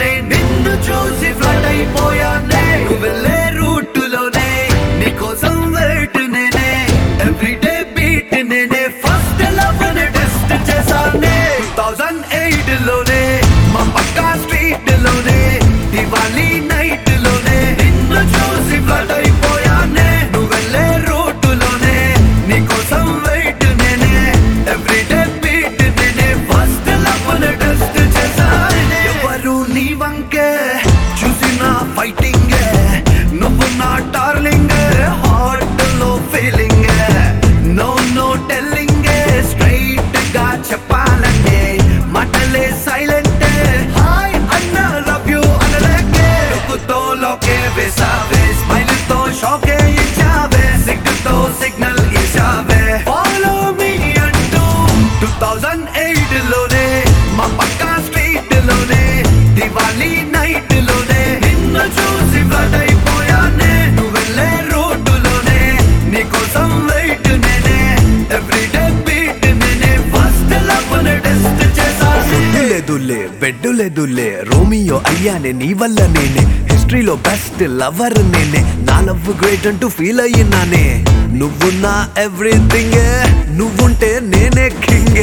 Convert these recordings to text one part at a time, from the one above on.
అయిపోయానే నిన్ను చూసి ఫ్లట్ అయిపోయానే నువ్వు వెళ్ళే రూటులోనే నీకోసం వెయిట్ నేనే ఎవ్రీడే బీట్ నేనే ఫస్ట్ లవ్ టెస్ట్ చేశానే థౌజండ్ ఎయిట్ లోనే మా పక్కా స్ట్రీట్ లోనే దివాళీ నైట్ లోనే నిన్ను చూసి ఫ్లట్ అయిపోయానే నువ్వు వెళ్ళే రూటులోనే నీకోసం వెయిట్ నేనే ఎవ్రీడే బీట్ నేనే ఫస్ట్ లవ్ టెస్ట్ చేశానే ఎవరు నీ వంకే చూసిన ఫైటింగ్ నువ్వు నా డార్లింగ్ హార్ట్ లో feeling no no telling straight గా చెప్పాలంటే మాటలే సైలెంట్ హాయ్ అన్న లవ్ యూ అనలేకే లుక్కుతో లోకే వేసావే స్మైల్ తో షాకే ఇచ్చావే సిగ్గుతో సిగ్నల్ ఇచ్చావే ఫాలో మీ అంటూ టూ థౌజండ్ ఎయిట్ లోనే మా పక్కా స్ట్రీట్ లోనే దివాళీ నైట్ లోనే నిన్ను చూసి ఫ్లట్ అయిపోయానే నువ్వు వెళ్ళే రోడ్డులోనే నీకోసం వెయిట్ నేనే ఎవ్రీడే బీట్ నేనే ఫస్ట్ లవ్ టెస్ట్ చేశానే లేదులే బెడ్ లేదులే రోమియో అయ్యానే నీ వల్ల నేనే హిస్టరీలో బెస్ట్ లవర్ నేనే నా లవ్ గ్రేట్ అంటూ ఫీల్ అయ్యినానే నువ్వు నా ఎవ్రీథింగ్ నువ్వుంటే నేనే కింగ్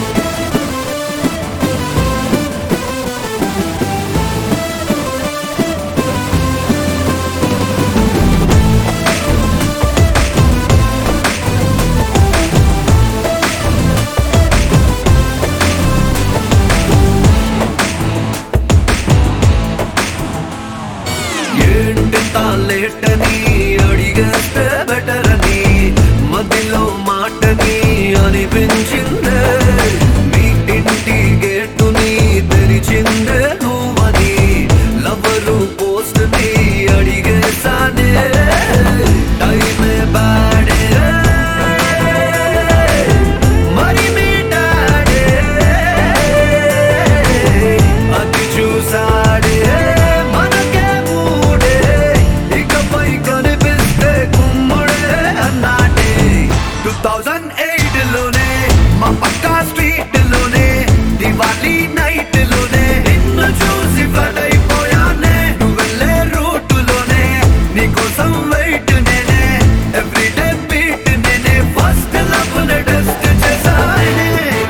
ఏంటింత లేటని అడిగేస్తే బెటర్ అని మధ్యలో మాటని అనిపించిందే మీ ఇంటి గేటుని తెరిచిందే నువ్వని లవరు పోస్ట్ ని అడిగేసానే టైమే బాడే మరి మీ డాడే అది చూసాడే మనకే మూడే ఇకపై కనిపిస్తే కుమ్ముడే అన్నాడే టూ థౌజండ్ ఎయిట్ లోనే మా పక్కా స్ట్రీట్ లోనే దివాళీ నైట్ లోనే నిన్ను చూసి ఫ్లట్ అయిపోయానే నువ్వు వెళ్ళే రూటులోనే నీకోసం వెయిట్ నేనే ఎవ్రీడే బీట్ నేనే ఫస్ట్ లవ్ టెస్ట్ చేశానే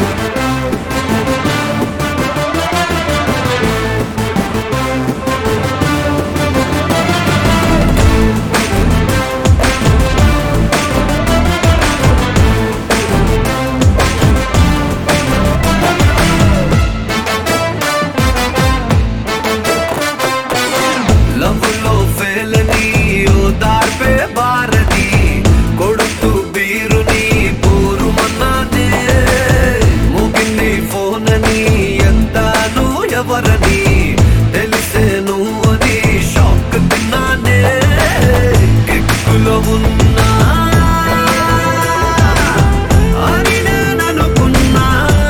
లవ్లో ఫెలని ఓ దార్పే భారతి కొడుతూ బీరుని పోరు మన్నానే ముగింది ఫోన్ అని ఎంతాను ఎవరని తెలిసే నువ్వని షాక్ తిన్నానే కిక్కులో ఉన్నా అని నేను అనుకున్నా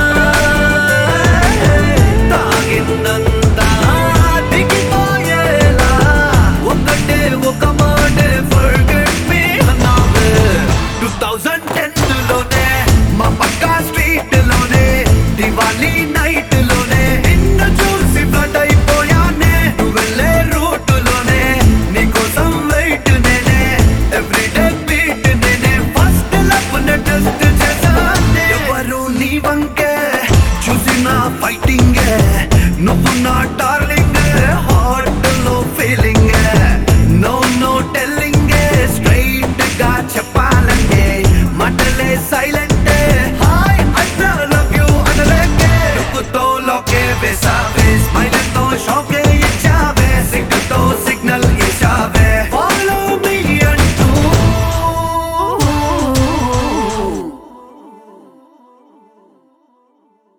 తాగిందంతా దిగిపోయేలా ఒకటే ఒక మాటే ఫర్గెట్ మీ అన్నావే టూ థౌజండ్ టెన్ లోనే మా పక్కా స్ట్రీట్ లోనే దివాళీ నైట్ లోనే నిన్ను చూసి ఫ్లట్ అయిపోయానే నువ్వు వెళ్ళే రూటులోనే నీకోసం వెయిట్ నేనే ఎవ్రీడే బీట్ నేనే ఫస్ట్ లవ్ టెస్ట్ చేశానే ఎవరు నీ వంకే చూసిన ఫైటింగ్ నువ్వు నా టార్